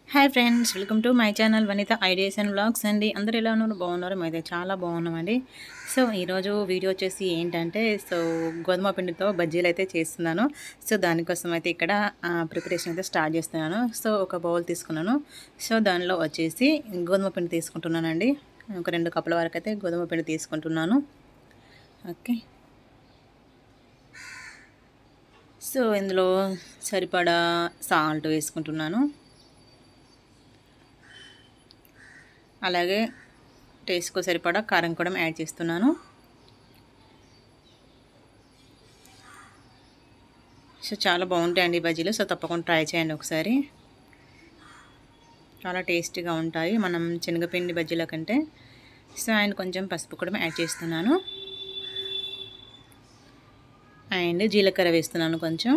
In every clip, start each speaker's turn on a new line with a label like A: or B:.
A: hi friends welcome to my channel Vanitha ideas and vlogs అండి అందరు ఎలా ఉన్నారు బాగున్నారు అయితే చాలా బాగున్నామండి సో ఈరోజు వీడియో వచ్చేసి ఏంటంటే సో గోధుమ పిండితో బజ్జీలు అయితే చేస్తున్నాను సో దానికోసం అయితే ఇక్కడ ప్రిపరేషన్ అయితే స్టార్ట్ చేస్తున్నాను సో ఒక బౌల్ తీసుకున్నాను సో దానిలో వచ్చేసి గోధుమ పిండి తీసుకుంటున్నానండి ఒక రెండు కప్పుల వరకు అయితే గోధుమ పిండి తీసుకుంటున్నాను ఓకే సో ఇందులో సరిపడా సాల్ట్ వేసుకుంటున్నాను అలాగే టేస్ట్కు సరిపడా కారం కూడా యాడ్ చేస్తున్నాను సో చాలా బాగుంటాయండి బజ్జీలు సో తప్పకుండా ట్రై చేయండి ఒకసారి చాలా టేస్టీగా ఉంటాయి మనం శనగపిండి బజ్జీల కంటే సో అండ్ కొంచెం పసుపు కూడా యాడ్ చేస్తున్నాను అండ్ జీలకర్ర వేస్తున్నాను కొంచెం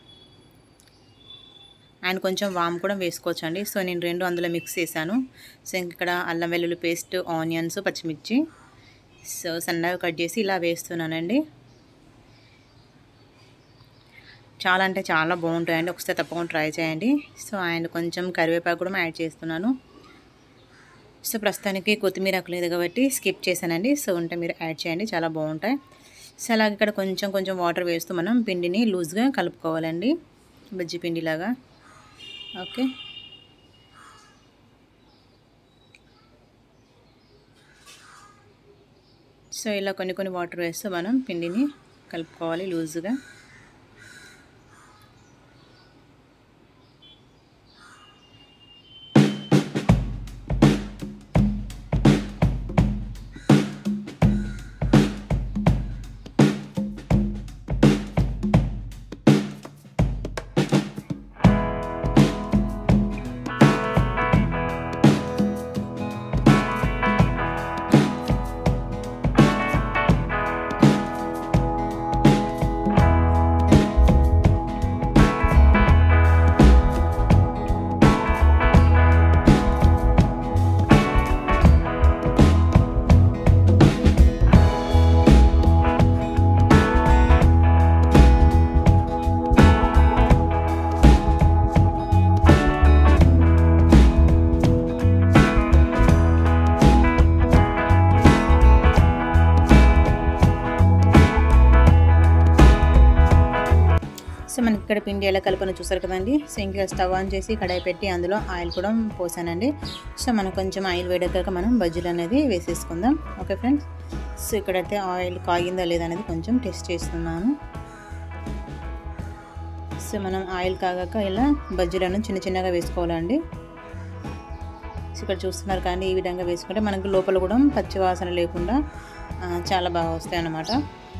A: అండ్ కొంచెం వామ్ కూడా వేసుకోవచ్చు అండి సో నేను రెండు అందులో మిక్స్ చేశాను సో ఇక్కడ అల్లం వెల్లుల్లి పేస్ట్ ఆనియన్స్ పచ్చిమిర్చి సో సన్నగా కట్ చేసి ఇలా వేస్తున్నానండి చాలా అంటే చాలా బాగుంటాయండి ఒకసారి తప్పకుండా ట్రై చేయండి సో అండ్ కొంచెం కరివేపాకు కూడా యాడ్ చేస్తున్నాను సో ప్రస్తుతానికి కొత్తిమీర లేదు కాబట్టి స్కిప్ చేశానండి సో ఉంటే మీరు యాడ్ చేయండి చాలా బాగుంటాయి సో అలాగే ఇక్కడ కొంచెం కొంచెం వాటర్ వేస్తూ మనం పిండిని లూజ్గా కలుపుకోవాలండి బజ్జి పిండిలాగా ఓకే సో ఇలా కొన్ని కొన్ని వాటర్ వేస్తూ మనం పిండిని కలుపుకోవాలి లూజుగా సో మనకి ఇక్కడ పిండి ఎలా కలపను చూసారు కదండి సో ఇంకా స్టవ్ ఆన్ చేసి కడాయి పెట్టి అందులో ఆయిల్ కూడా పోసానండి సో మనం కొంచెం ఆయిల్ వేడెక్కాక మనం బజ్జీలు అనేది వేసేసుకుందాం ఓకే ఫ్రెండ్స్ సో ఇక్కడైతే ఆయిల్ కాగిందా లేదా అనేది కొంచెం టెస్ట్ చేస్తున్నాను సో మనం ఆయిల్ కాగాక ఇలా బజ్జీలను చిన్న చిన్నగా వేసుకోవాలండి సో ఇక్కడ చూస్తున్నారు కానీ ఈ విధంగా వేసుకుంటే మనకి లోపల కూడా పచ్చి వాసన లేకుండా చాలా బాగా వస్తాయి అన్నమాట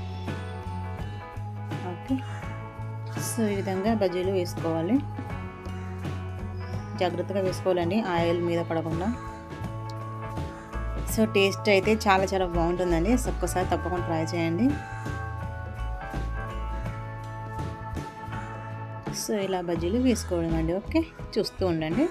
A: ఓకే సో ఈ విధంగా బజ్జీలు వేసుకోవాలి జాగ్రత్తగా వేసుకోవాలండి ఆయిల్ మీద పడకుండా సో టేస్ట్ అయితే చాలా చాలా బాగుంటుందండి ఒక్కసారి తప్పకుండా ట్రై చేయండి సో ఇలా బజ్జీలు వేసుకోవడం అండి ఓకే చూస్తూ ఉండండి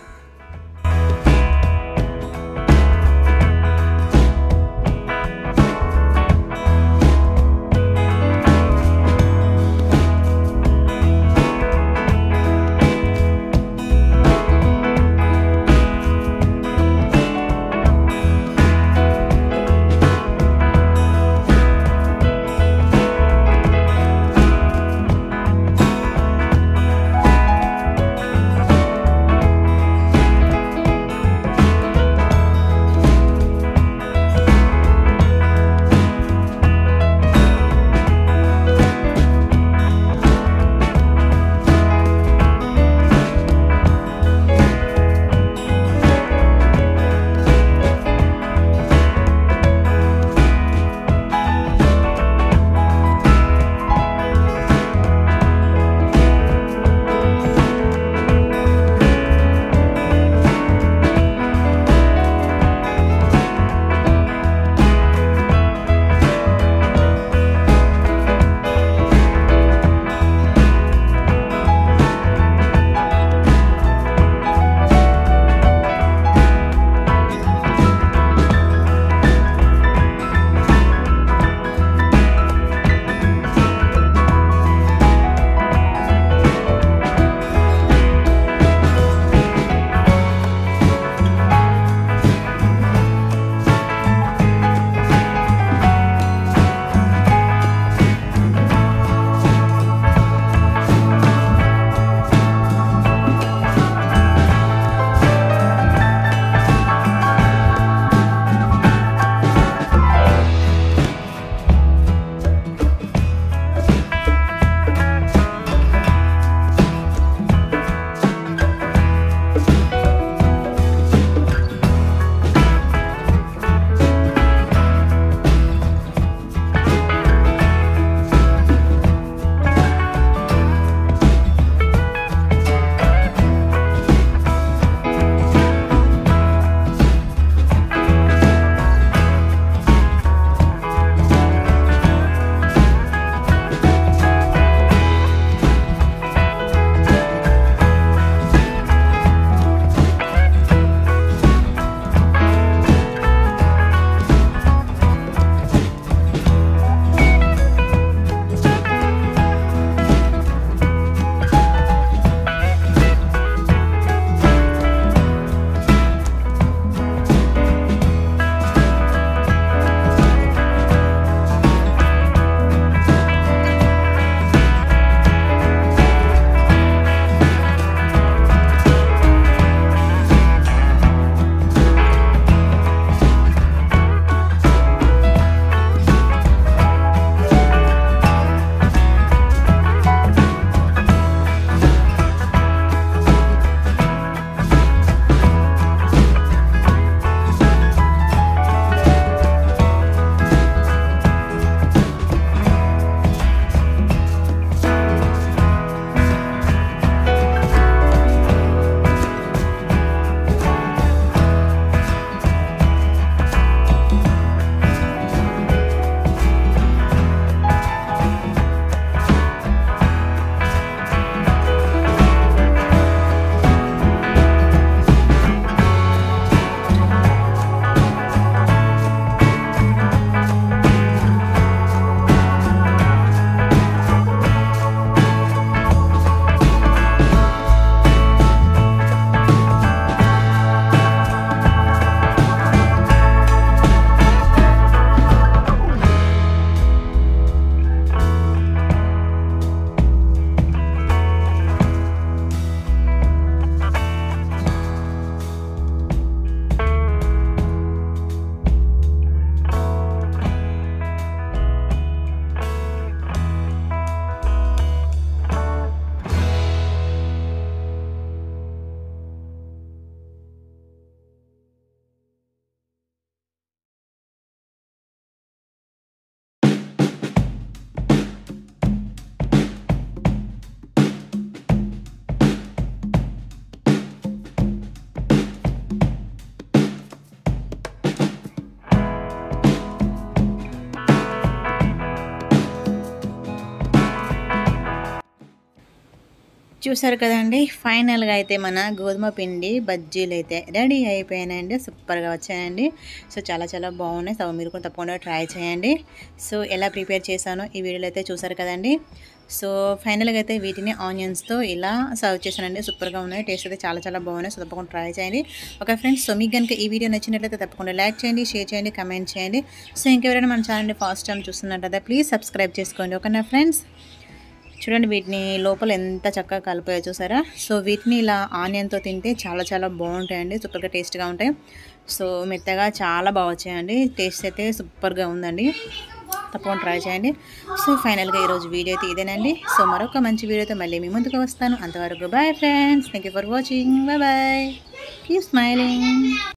A: చూసారు కదండి ఫైనల్గా అయితే మన గోధుమ పిండి బజ్జీలు అయితే రెడీ అయిపోయాయండి సూపర్గా వచ్చాయండి సో చాలా చాలా బాగున్నాయి సో మీరు కూడా తప్పకుండా ట్రై చేయండి సో ఎలా ప్రిపేర్ చేశానో ఈ వీడియోలో అయితే చూసారు కదండి సో ఫైనల్గా అయితే వీటిని ఆనియన్స్తో ఇలా సర్వ్ చేశానండి సూపర్గా ఉన్నాయి టేస్ట్ అయితే చాలా చాలా బాగున్నాయి సో తప్పకుండా ట్రై చేయండి ఓకే ఫ్రెండ్స్ సో మీకు కనుక ఈ వీడియో నచ్చినట్లయితే తప్పకుండా లైక్ చేయండి షేర్ చేయండి కమెంట్ చేయండి సో ఇంకెవరైనా మన ఛానల్ని ఫస్ట్ టైం చూస్తున్నట్లయితే ప్లీజ్ సబ్స్క్రైబ్ చేసుకోండి ఓకేనా ఫ్రెండ్స్ చూడండి వీటిని లోపల ఎంత చక్కగా కలిపాయో చూసారా సో వీటిని ఇలా ఆనియన్తో తింటే చాలా చాలా బాగుంటాయండి సూపర్గా టేస్ట్గా ఉంటాయి సో మెత్తగా చాలా బాగా వచ్చాయండి టేస్ట్ అయితే సూపర్గా ఉందండి తప్పకుండా ట్రై చేయండి సో ఫైనల్గా ఈరోజు వీడియో అయితే ఇదేనండి సో మరొక మంచి వీడియోతో మళ్ళీ మీ ముందుకు వస్తాను అంతవరకు bye friends thank you for watching bye bye keep smiling